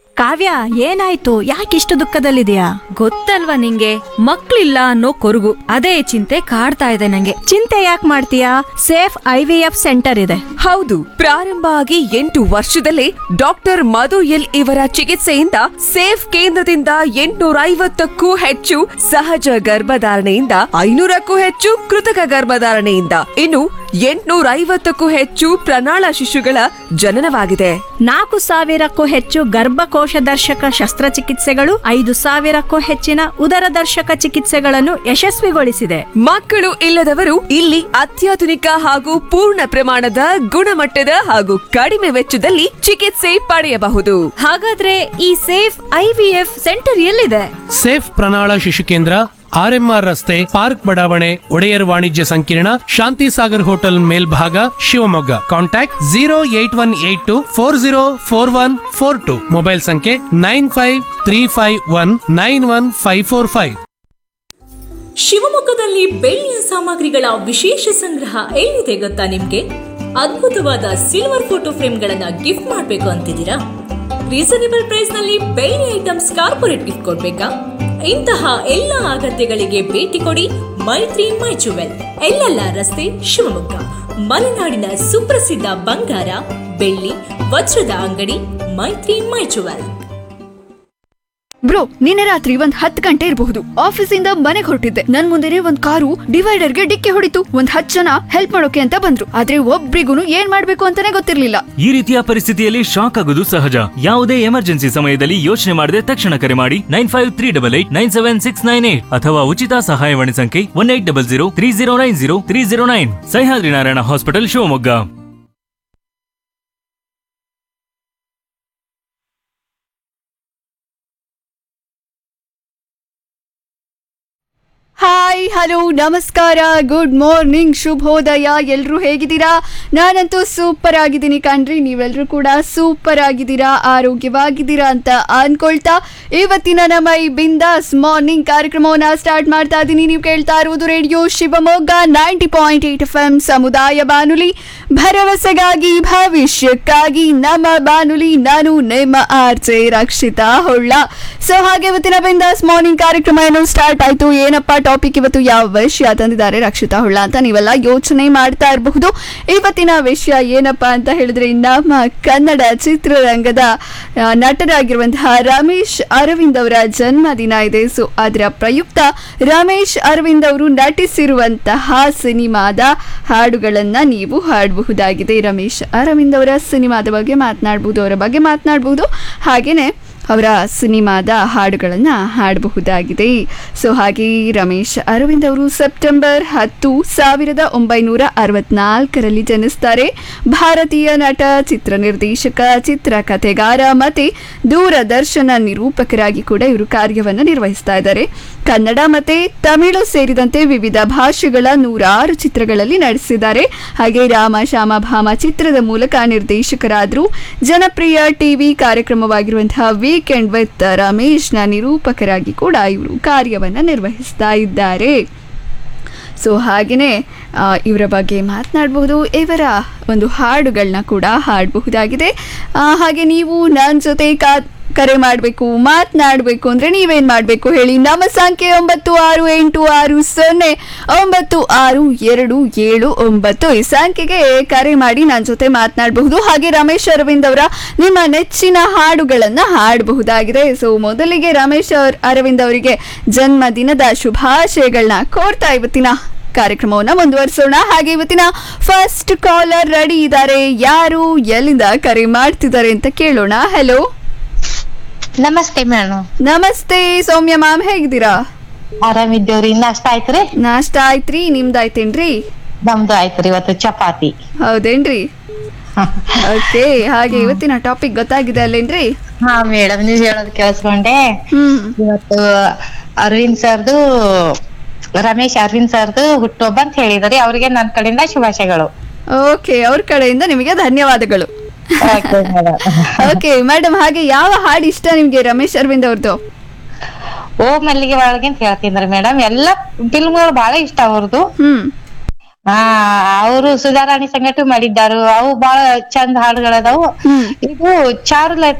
ಕಾವ್ಯ ಏನಾಯ್ತು ಯಾಕಿಷ್ಟು ದುಃಖದಲ್ಲಿದೆಯಾ ಗೊತ್ತಲ್ವಾ ನಿಂಗೆ ಮಕ್ಳಿಲ್ಲ ಅನ್ನೋ ಕೊರಗು ಅದೇ ಚಿಂತೆ ಕಾಡ್ತಾ ಇದೆ ನಂಗೆ ಚಿಂತೆ ಯಾಕೆ ಮಾಡ್ತೀಯಾ safe I V F centre ಇದೆ ಹೌದು ಪ್ರಾರಂಭ ಆಗಿ ಎಂಟು ವರ್ಷದಲ್ಲೇ ಡಾಕ್ಟರ್ ಮಧು ಎಲ್ ಇವರ ಚಿಕಿತ್ಸೆಯಿಂದ ಸೇಫ್ ಕೇಂದ್ರದಿಂದ ಎಂಟುನೂರ ಐವತ್ತಕ್ಕೂ ಹೆಚ್ಚು ಸಹಜ ಗರ್ಭಧಾರಣೆಯಿಂದ ಐನೂರಕ್ಕೂ ಹೆಚ್ಚು ಕೃತಕ ಗರ್ಭಧಾರಣೆಯಿಂದ ಇನ್ನು ಎಂಟುನೂರ ಐವತ್ತಕ್ಕೂ ಹೆಚ್ಚು ಪ್ರಣಾಳ ಶಿಶುಗಳ ಜನನವಾಗಿದೆ ನಾಲ್ಕು ಸಾವಿರಕ್ಕೂ ಹೆಚ್ಚು ಗರ್ಭಕೋಶ ದರ್ಶಕ ಶಸ್ತ್ರಚಿಕಿತ್ಸೆಗಳು ಐದು ಸಾವಿರಕ್ಕೂ ಹೆಚ್ಚಿನ ಉದರ ದರ್ಶಕ ಚಿಕಿತ್ಸೆಗಳನ್ನು ಯಶಸ್ವಿಗೊಳಿಸಿದೆ ಮಕ್ಕಳು ಇಲ್ಲದವರು ಇಲ್ಲಿ ಅತ್ಯಾಧುನಿಕ ಹಾಗೂ ಪೂರ್ಣ ಪ್ರಮಾಣದ ಗುಣಮಟ್ಟದ ಹಾಗೂ ಕಡಿಮೆ ವೆಚ್ಚದಲ್ಲಿ ಚಿಕಿತ್ಸೆ ಪಡೆಯಬಹುದು ಹಾಗಾದ್ರೆ ಈ safe I V F centre ಎಲ್ಲಿದೆ ಸೇಫ್ ಪ್ರಣಾಳ ಶಿಶು ಕೇಂದ್ರ ಆರ್ಎಂಆರ್ ರಸ್ತೆ ಪಾರ್ಕ್ ಬಡಾವಣೆ ಒಡೆಯರ್ ವಾಣಿಜ್ಯ ಸಂಕೀರ್ಣ ಶಾಂತಿ ಸಾಗರ್ ಹೋಟೆಲ್ ಮೇಲ್ಭಾಗ Shivamogga contact zero eight one eight two four zero four one four two mobile ಸಂಖ್ಯೆ nine five three five one nine one five four five ಶಿವಮೊಗ್ಗದಲ್ಲಿ ಬೆಳ್ಳಿಯ ಸಾಮಗ್ರಿಗಳ ವಿಶೇಷ ಸಂಗ್ರಹ ಎಲ್ಲಿದೆ ಗೊತ್ತಾ ನಿಮ್ಗೆ ಅದ್ಭುತವಾದ ಸಿಲ್ವರ್ ಫೋಟೋ ಫ್ರೇಮ್ಗಳನ್ನ ಗಿಫ್ಟ್ ಮಾಡಬೇಕು ಅಂತಿದ್ದೀರಾ ರೀಸನೇಬಲ್ ಪ್ರೈಸ್ ನಲ್ಲಿ ಬೆಳ್ಳಿ ಐಟಮ್ಸ್ ಕಾರ್ಪೊರೇಟ್ ಗಿಫ್ಟ್ ಕೊಡ್ಬೇಕಾ ಇಂತಹ ಎಲ್ಲ ಅಗತ್ಯಗಳಿಗೆ ಭೇಟಿ ಕೊಡಿ ಮೈತ್ರಿ ಮೈ ಜುವೆಲ್ ಎಲ್ಲೆಲ್ಲ ರಸ್ತೆ ಶಿವಮೊಗ್ಗ ಮಲೆನಾಡಿನ ಸುಪ್ರಸಿದ್ಧ ಬಂಗಾರ ಬೆಳ್ಳಿ ವಜ್ರದ ಅಂಗಡಿ ಮೈತ್ರಿ ಮೈ ಜುವೆಲ್ ಬ್ರೋ ನಿನ್ನೆ ರಾತ್ರಿ ಒಂದ್ ಹತ್ತು ಗಂಟೆ ಇರಬಹುದು ಆಫೀಸಿಂದ ಮನೆಗೆ ಹೊರಟಿದ್ದೆ ನನ್ ಮುಂದೆನೆ ಒಂದ್ ಕಾರು ಡಿವೈಡರ್ಗೆ ಡಿಕ್ಕಿ ಹೊಡಿತು ಒಂದ್ ಹತ್ತು ಜನ ಹೆಲ್ಪ್ ಮಾಡೋಕೆ ಅಂತ ಬಂದ್ರು ಆದ್ರೆ ಒಬ್ರಿಗೂ ಏನ್ ಮಾಡ್ಬೇಕು ಅಂತಾನೆ ಗೊತ್ತಿರ್ಲಿಲ್ಲ ಈ ರೀತಿಯ ಪರಿಸ್ಥಿತಿಯಲ್ಲಿ ಶಾಕ್ ಆಗೋದು ಸಹಜ ಯಾವುದೇ ಎಮರ್ಜೆನ್ಸಿ ಸಮಯದಲ್ಲಿ ಯೋಚನೆ ಮಾಡದೆ ತಕ್ಷಣ ಕರೆ ಮಾಡಿ nine five three double eight nine seven six nine eight ಅಥವಾ ಉಚಿತ ಸಹಾಯವಾಣಿ ಸಂಖ್ಯೆ one eight double zero three zero nine zero three zero nine Sahyadri Narayana hospital Shivamogga hi hello ನಮಸ್ಕಾರ ಗುಡ್ ಮಾರ್ನಿಂಗ್ ಶುಭೋದಯ ಎಲ್ರು ಹೇಗಿದ್ದೀರಾ ನಾನಂತೂ ಸೂಪರ್ ಆಗಿದ್ದೀನಿ ಕಣ್ರಿ ನೀವೆಲ್ಲರೂ ಕೂಡ ಸೂಪರ್ ಆಗಿದ್ದೀರಾ ಆರೋಗ್ಯವಾಗಿದ್ದೀರಾ ಅಂತ ಅನ್ಕೊಳ್ತಾ ಇವತ್ತಿನ ನಮ್ಮ ಈ ಬಿಂದಾಸ್ ಮಾರ್ನಿಂಗ್ ಕಾರ್ಯಕ್ರಮವನ್ನ ಸ್ಟಾರ್ಟ್ ಮಾಡ್ತಾ ಇದ್ದೀನಿ ನೀವು ಕೇಳ್ತಾ ಇರುವುದು radio Shivamogga ninety point eight F M ಸಮುದಾಯ ಬಾನುಲಿ ಭರವಸೆಗಾಗಿ ಭವಿಷ್ಯಕ್ಕಾಗಿ ನಮ್ಮ ಬಾನುಲಿ ನಾನು ನಿಮ್ಮ ಆರ್ಜೆ ರಕ್ಷಿತಾ ಹೊಳ್ಳ ಸೊ ಹಾಗೆ ಇವತ್ತಿನ ಬಿಂದಾಸ್ ಮಾರ್ನಿಂಗ್ ಕಾರ್ಯಕ್ರಮ ಏನು ಸ್ಟಾರ್ಟ್ ಆಯ್ತು ಏನಪ್ಪ ಟಾಪಿಕ್ ಇವತ್ತು ಯಾವ ವಿಷಯ ತಂದಿದ್ದಾರೆ ರಕ್ಷಿತಾ ಹೊಳ್ಳ ಅಂತ ನೀವೆಲ್ಲ ಯೋಚನೆ ಮಾಡ್ತಾ ಇರಬಹುದು ಇವತ್ತಿನ ವಿಷಯ ಏನಪ್ಪಾ ಅಂತ ಹೇಳಿದ್ರೆ ನಮ್ಮ ಕನ್ನಡ ಚಿತ್ರರಂಗದ ಆ, ನಟರಾಗಿರುವಂತಹ ರಮೇಶ್ ಅರವಿಂದ್ ಅವರ ಜನ್ಮದಿನ ಇದೆ ಸೊ ಅದರ ಪ್ರಯುಕ್ತ ರಮೇಶ್ ಅರವಿಂದ್ ಅವರು ನಟಿಸಿರುವಂತಹ ಸಿನಿಮಾದ ಹಾಡುಗಳನ್ನ ನೀವು ಹಾಡಬಹುದಾಗಿದೆ ರಮೇಶ್ ಅರವಿಂದ್ ಅವರ ಸಿನಿಮಾದ ಬಗ್ಗೆ ಮಾತನಾಡಬಹುದು ಅವರ ಬಗ್ಗೆ ಮಾತನಾಡಬಹುದು ಹಾಗೇನೆ ಅವರ ಸಿನಿಮಾದ ಹಾಡುಗಳನ್ನು ಹಾಡಬಹುದಾಗಿದೆ ಸೊ ಹಾಗೆ ರಮೇಶ್ ಅರವಿಂದ್ ಅವರು ಸೆಪ್ಟೆಂಬರ್ ಹತ್ತು ಸಾವಿರದ ಒಂಬೈನೂರ ಅರವತ್ನಾಲ್ಕರಲ್ಲಿ ಜನಿಸ್ತಾರೆ ಭಾರತೀಯ ನಟ ಚಿತ್ರ ನಿರ್ದೇಶಕ ಚಿತ್ರಕಥೆಗಾರ ಮತ್ತು ದೂರದರ್ಶನ ನಿರೂಪಕರಾಗಿ ಕೂಡ ಇವರು ಕಾರ್ಯವನ್ನು ನಿರ್ವಹಿಸ್ತಾ ಇದ್ದಾರೆ ಕನ್ನಡ ಮತ್ತು ತಮಿಳು ಸೇರಿದಂತೆ ವಿವಿಧ ಭಾಷೆಗಳ ನೂರಾರು ಚಿತ್ರಗಳಲ್ಲಿ ನಟಿಸಿದ್ದಾರೆ ಹಾಗೆ ರಾಮ ಶ್ಯಾಮ ಭಾಮ ಚಿತ್ರದ ಮೂಲಕ ನಿರ್ದೇಶಕರಾದರು ಜನಪ್ರಿಯ ಟಿವಿ ಕಾರ್ಯಕ್ರಮವಾಗಿರುವಂತಹ ವೀಕೆಂಡ್ ವಿತ್ ರಮೇಶ್ನ ನಿರೂಪಕರಾಗಿ ಕೂಡ ಇವರು ಕಾರ್ಯವನ್ನು ನಿರ್ವಹಿಸ್ತಾ ಇದ್ದಾರೆ ಸೊ ಹಾಗೆಯೇ ಇವರ ಬಗ್ಗೆ ಮಾತನಾಡಬಹುದು ಇವರ ಒಂದು ಹಾಡುಗಳನ್ನ ಕೂಡ ಹಾಡಬಹುದಾಗಿದೆ ಆ, ಹಾಗೆ ನೀವು ನನ್ನ ಜೊತೆ ಕಾ ಕರೆ ಮಾಡಬೇಕು ಮಾತನಾಡಬೇಕು ಅಂದರೆ ನೀವೇನು ಮಾಡಬೇಕು ಹೇಳಿ ನಮ್ಮ ಸಂಖ್ಯೆ ಒಂಬತ್ತು ಆರು ಎಂಟು ಆರು ಸೊನ್ನೆ ಒಂಬತ್ತು ಆರು ಎರಡು ಏಳು ಒಂಬತ್ತು ಈ ಸಂಖ್ಯೆಗೆ ಕರೆ ಮಾಡಿ ನನ್ನ ಜೊತೆ ಮಾತನಾಡಬಹುದು ಹಾಗೆ ರಮೇಶ್ ಅರವಿಂದ್ ಅವರ ನಿಮ್ಮ ನೆಚ್ಚಿನ ಹಾಡುಗಳನ್ನು ಹಾಡಬಹುದಾಗಿದೆ ಸೊ ಮೊದಲಿಗೆ ರಮೇಶ್ ಅವ್ರ ಅರವಿಂದ್ ಅವರಿಗೆ ಜನ್ಮದಿನದ ಶುಭಾಶಯಗಳನ್ನ ಕೋರ್ತಾ ಇವತ್ತಿನ ಕಾರ್ಯಕ್ರಮವನ್ನ ಮುಂದುವರಿಸೋಣ ಹಾಗೆ ಇವತ್ತಿನ ಫಸ್ಟ್ ಕಾಲರ್ ರೆಡಿ ಇದ್ದಾರೆ ಯಾರು ಎಲ್ಲಿಂದ ಕರೆ ಮಾಡ್ತಿದ್ದಾರೆ ಅಂತ ಕೇಳೋಣ ಹಲೋ ನಮಸ್ತೆ ಮೇಡಮ್ ನಮಸ್ತೆ ಸೌಮ್ಯ ಮ್ಯಾಮ್ ಹೇಗಿದ್ದೀರಾ ಆರಾಮಿದ್ದೇವ್ರಿ ನಾಷ್ಟ ಆಯ್ತ್ರಿ ನಾಷ್ಟ ಆಯ್ತ್ರಿ ನಿಮ್ದಾಯ್ತೇನ್ರಿ ನಮ್ದು ಆಯ್ತ್ರಿ ಇವತ್ತು ಚಪಾತಿ ಹೌದೇನ್ರಿ ಓಕೆ ಹಾಗೆ ಇವತ್ತಿನ ಟಾಪಿಕ್ ಗೊತ್ತಾಗಿದೆ ಅಲ್ಲೇನ್ರಿ ಹಾ ಮೇಡಮ್ ನೀವ್ ಹೇಳೋದ್ ಕೇಳಿಸ್ಕೊಂಡೆ ಹ್ಮ್ ಇವತ್ತು ಅರವಿಂದ್ ಸರ್ದು ರಮೇಶ್ ಅರವಿಂದ್ ಸರ್ದು ಹುಟ್ಟುಹಬ್ಬ ಅಂತ ಹೇಳಿದ್ರಿ ಅವ್ರಿಗೆ ನನ್ ಕಡೆಯಿಂದ ಶುಭಾಶಯಗಳು ಓಕೆ ಅವ್ರ ಕಡೆಯಿಂದ ನಿಮಗೆ ಧನ್ಯವಾದಗಳು Okay, madam. ಓಕೆ ಮೇಡಮ್ ಹಾಗೆ ಯಾವ ಹಾಡು ಇಷ್ಟ ನಿಮ್ಗೆ ರಮೇಶ್ ಅರವಿಂದ್ ಅವ್ರದ್ದು ಓ ಮಲ್ಲಿಗೆ ಒಳಗೆ ಅಂತ ಹೇಳ್ತಿದ್ರಿ ಮೇಡಮ್ ಎಲ್ಲಾ ಫಿಲ್ಮ್ಗಳು ಬಹಳ ಇಷ್ಟ ಅವ್ರದ್ದು ಹ್ಮ್ ಆ ಅವರು ಸುಧಾರಾಣಿ ಸಂಗಟು ಮಾಡಿದ್ದಾರು ಅವು ಬಹಳ ಚಂದ ಹಾಡುಗಳದಾವು ಹ್ಮ್ ಇದು ಚಾರುಲತಾ